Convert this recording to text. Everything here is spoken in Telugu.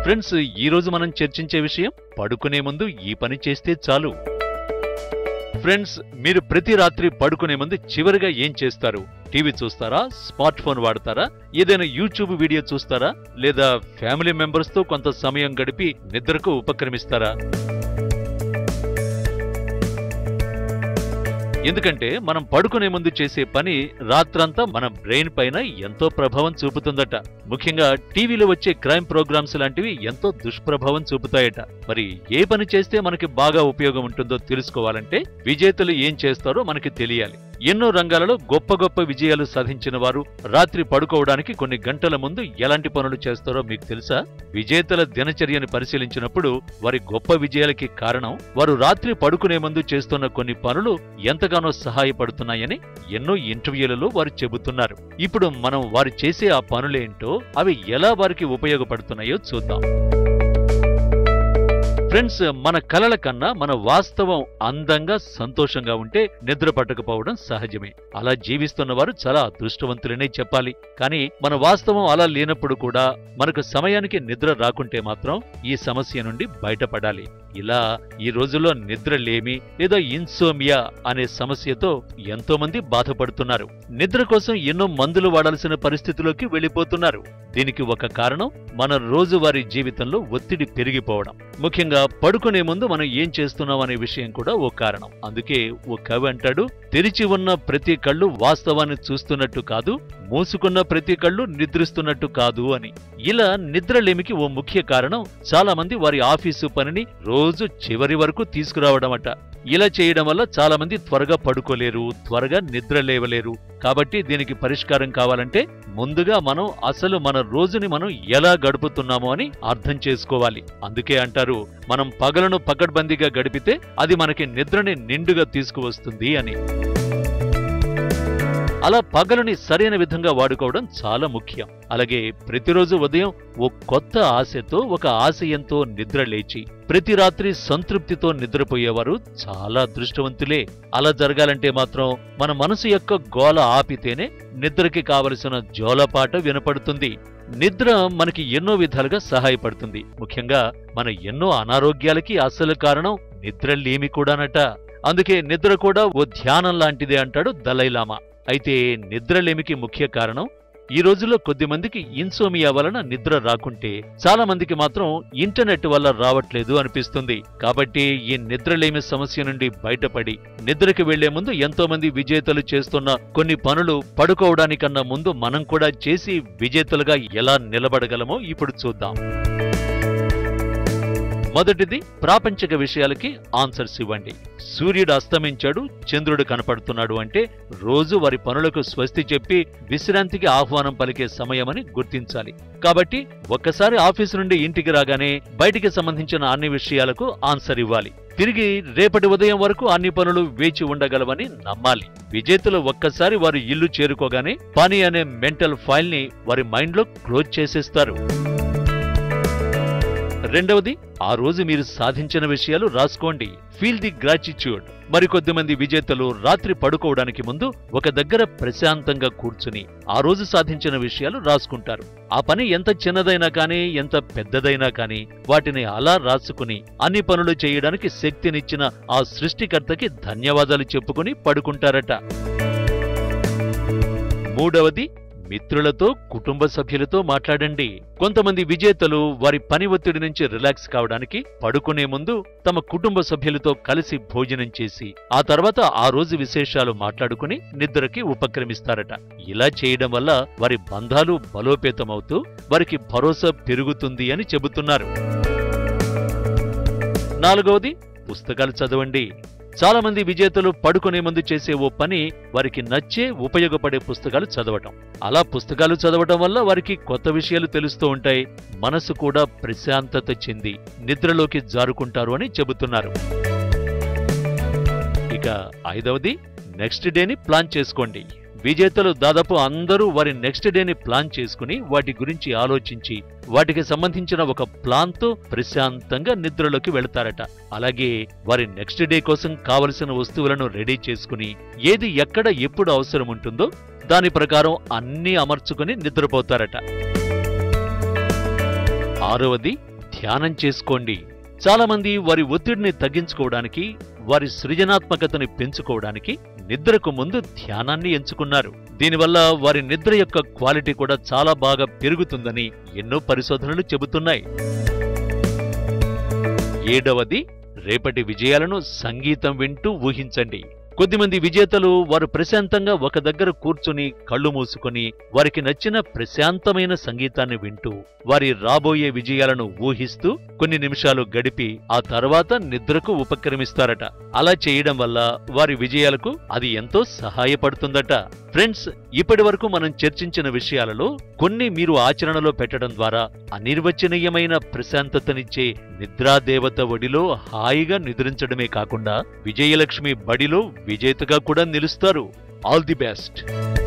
ఫ్రెండ్స్ ఈ రోజు మనం చర్చించే విషయం పడుకునే ముందు ఈ పని చేస్తే చాలు ఫ్రెండ్స్ మీరు ప్రతి రాత్రి పడుకునే ముందు చివరిగా ఏం చేస్తారు టీవీ చూస్తారా స్మార్ట్ ఫోన్ వాడతారా ఏదైనా యూట్యూబ్ వీడియో చూస్తారా లేదా ఫ్యామిలీ మెంబర్స్ తో కొంత సమయం గడిపి నిద్రకు ఉపక్రమిస్తారా ఎందుకంటే మనం పడుకునే ముందు చేసే పని రాత్రంతా మన బ్రెయిన్ పైన ఎంతో ప్రభావం చూపుతుందట ముఖ్యంగా టీవీలో వచ్చే క్రైమ్ ప్రోగ్రామ్స్ లాంటివి ఎంతో దుష్ప్రభావం చూపుతాయట మరి ఏ పని చేస్తే మనకి బాగా ఉపయోగం ఉంటుందో తెలుసుకోవాలంటే విజేతలు ఏం చేస్తారో మనకి తెలియాలి ఎన్నో రంగాలలో గొప్ప గొప్ప విజయాలు సాధించిన వారు రాత్రి పడుకోవడానికి కొన్ని గంటల ముందు ఎలాంటి పనులు చేస్తారో మీకు తెలుసా విజేతల దినచర్యని పరిశీలించినప్పుడు వారి గొప్ప విజయాలకి కారణం వారు రాత్రి పడుకునే ముందు చేస్తున్న కొన్ని పనులు ఎంతగానో సహాయపడుతున్నాయని ఎన్నో ఇంటర్వ్యూలలో వారు చెబుతున్నారు ఇప్పుడు మనం వారు చేసే ఆ పనులేంటో అవి ఎలా వారికి ఉపయోగపడుతున్నాయో చూద్దాం ఫ్రెండ్స్ మన కలల కన్నా మన వాస్తవం అందంగా సంతోషంగా ఉంటే నిద్ర పట్టకపోవడం సహజమే అలా జీవిస్తున్న వారు చాలా అదృష్టవంతులనే చెప్పాలి కానీ మన వాస్తవం అలా లేనప్పుడు కూడా మనకు సమయానికి నిద్ర రాకుంటే మాత్రం ఈ సమస్య నుండి బయటపడాలి ఇలా ఈ రోజుల్లో నిద్ర లేమి లేదా ఇన్సోమియా అనే సమస్యతో ఎంతో మంది బాధపడుతున్నారు నిద్ర కోసం ఎన్నో మందులు వాడాల్సిన పరిస్థితిలోకి వెళ్ళిపోతున్నారు దీనికి ఒక కారణం మన రోజువారీ జీవితంలో ఒత్తిడి పెరిగిపోవడం ముఖ్యంగా పడుకునే ముందు మనం ఏం చేస్తున్నాం అనే విషయం కూడా ఓ కారణం అందుకే ఓ కవి అంటాడు తెరిచి ఉన్న ప్రతి కళ్ళు వాస్తవాన్ని చూస్తున్నట్టు కాదు మూసుకున్న ప్రతి కళ్ళు నిద్రిస్తున్నట్టు కాదు అని ఇలా నిద్రలేమికి ఓ ముఖ్య కారణం చాలా మంది వారి ఆఫీసు పనిని రోజు చివరి వరకు తీసుకురావడమట ఇలా చేయడం వల్ల చాలా మంది త్వరగా పడుకోలేరు త్వరగా నిద్ర లేవలేరు కాబట్టి దీనికి పరిష్కారం కావాలంటే ముందుగా మనం అసలు మన రోజుని మనం ఎలా గడుపుతున్నామో అని అర్థం చేసుకోవాలి అందుకే అంటారు మనం పగలను పకడ్బందీగా గడిపితే అది మనకి నిద్రని నిండుగా తీసుకువస్తుంది అని అలా పగలని సరైన విధంగా వాడుకోవడం చాలా ముఖ్యం అలాగే ప్రతిరోజు ఉదయం ఓ కొత్త ఆశతో ఒక ఆశయంతో నిద్ర లేచి ప్రతి రాత్రి సంతృప్తితో నిద్రపోయేవారు చాలా అదృష్టవంతులే అలా జరగాలంటే మాత్రం మన మనసు యొక్క గోల ఆపితేనే నిద్రకి కావలసిన జోలపాట వినపడుతుంది నిద్ర మనకి ఎన్నో విధాలుగా సహాయపడుతుంది ముఖ్యంగా మన ఎన్నో అనారోగ్యాలకి అసలు కారణం నిద్రలేమి కూడానట అందుకే నిద్ర కూడా ఓ ధ్యానం లాంటిదే అంటాడు దలైలామా అయితే నిద్రలేమికి ముఖ్య కారణం ఈ రోజుల్లో కొద్ది మందికి ఇన్సోమియా వలన నిద్ర రాకుంటే చాలా మందికి మాత్రం ఇంటర్నెట్ వల్ల రావట్లేదు అనిపిస్తుంది కాబట్టి ఈ నిద్రలేమి సమస్య నుండి బయటపడి నిద్రకి వెళ్లే ముందు ఎంతో మంది విజేతలు చేస్తున్న కొన్ని పనులు పడుకోవడానికన్నా ముందు మనం కూడా చేసి విజేతలుగా ఎలా నిలబడగలమో ఇప్పుడు చూద్దాం మొదటిది ప్రాపంచిక విషయాలకి ఆన్సర్స్ ఇవ్వండి సూర్యుడు అస్తమించాడు చంద్రుడు కనపడుతున్నాడు అంటే రోజు వారి పనులకు స్వస్తి చెప్పి విశ్రాంతికి ఆహ్వానం పలికే సమయమని గుర్తించాలి కాబట్టి ఒక్కసారి ఆఫీసు నుండి ఇంటికి రాగానే బయటికి సంబంధించిన అన్ని విషయాలకు ఆన్సర్ ఇవ్వాలి తిరిగి రేపటి ఉదయం వరకు అన్ని పనులు వేచి ఉండగలవని నమ్మాలి విజేతలు ఒక్కసారి వారి ఇల్లు చేరుకోగానే పని అనే మెంటల్ ఫైల్ ని వారి మైండ్లో క్లోజ్ చేసేస్తారు రెండవది ఆ రోజు మీరు సాధించిన విషయాలు రాసుకోండి ఫీల్ ది గ్రాటిట్యూడ్ మరికొద్ది మంది విజేతలు రాత్రి పడుకోవడానికి ముందు ఒక దగ్గర ప్రశాంతంగా కూర్చుని ఆ రోజు సాధించిన విషయాలు రాసుకుంటారు ఆ పని ఎంత చిన్నదైనా కానీ ఎంత పెద్దదైనా కానీ వాటిని అలా రాసుకుని అన్ని పనులు చేయడానికి శక్తినిచ్చిన ఆ సృష్టికర్తకి ధన్యవాదాలు చెప్పుకుని పడుకుంటారట మూడవది మిత్రులతో కుటుంబ సభ్యులతో మాట్లాడండి కొంతమంది విజేతలు వారి పని ఒత్తిడి నుంచి రిలాక్స్ కావడానికి పడుకునే ముందు తమ కుటుంబ సభ్యులతో కలిసి భోజనం చేసి ఆ తర్వాత ఆ రోజు విశేషాలు మాట్లాడుకుని నిద్రకి ఉపక్రమిస్తారట ఇలా చేయడం వల్ల వారి బంధాలు బలోపేతమవుతూ వారికి భరోసా పెరుగుతుంది అని చెబుతున్నారు నాలుగవది పుస్తకాలు చదవండి చాలా మంది విజేతలు పడుకునే ముందు చేసే ఓ పని వారికి నచ్చే ఉపయోగపడే పుస్తకాలు చదవటం అలా పుస్తకాలు చదవటం వల్ల వారికి కొత్త విషయాలు తెలుస్తూ ఉంటాయి మనసు కూడా ప్రశాంతత చెంది నిద్రలోకి జారుకుంటారు అని చెబుతున్నారు ఇక ఐదవది నెక్స్ట్ డేని ప్లాన్ చేసుకోండి విజేతలు దాదాపు అందరూ వారి నెక్స్ట్ డేని ప్లాన్ చేసుకుని వాటి గురించి ఆలోచించి వాటికి సంబంధించిన ఒక ప్లాన్తో ప్రశాంతంగా నిద్రలోకి వెళతారట అలాగే వారి నెక్స్ట్ డే కోసం కావలసిన వస్తువులను రెడీ చేసుకుని ఏది ఎక్కడ ఎప్పుడు అవసరం ఉంటుందో దాని ప్రకారం అన్నీ అమర్చుకుని నిద్రపోతారట ఆరవది ధ్యానం చేసుకోండి చాలా మంది వారి ఒత్తిడిని తగ్గించుకోవడానికి వారి సృజనాత్మకతని పెంచుకోవడానికి నిద్రకు ముందు ధ్యానాన్ని ఎంచుకున్నారు దీనివల్ల వారి నిద్ర యొక్క క్వాలిటీ కూడా చాలా బాగా పెరుగుతుందని ఎన్నో పరిశోధనలు చెబుతున్నాయి ఏడవది రేపటి విజయాలను సంగీతం వింటూ ఊహించండి కొద్దిమంది విజేతలు వారు ప్రశాంతంగా ఒక దగ్గర కూర్చుని కళ్ళు మూసుకొని వారికి నచ్చిన ప్రశాంతమైన సంగీతాన్ని వింటూ వారి రాబోయే విజయాలను ఊహిస్తూ కొన్ని నిమిషాలు గడిపి ఆ తర్వాత నిద్రకు ఉపక్రమిస్తారట అలా చేయడం వల్ల వారి విజయాలకు అది ఎంతో సహాయపడుతుందట ఫ్రెండ్స్ ఇప్పటి వరకు మనం చర్చించిన విషయాలలో కొన్ని మీరు ఆచరణలో పెట్టడం ద్వారా అనిర్వచనీయమైన ప్రశాంతతనిచ్చే నిద్రాదేవత ఒడిలో హాయిగా నిద్రించడమే కాకుండా విజయలక్ష్మి బడిలో విజేతగా కూడా నిలుస్తారు ఆల్ ది బెస్ట్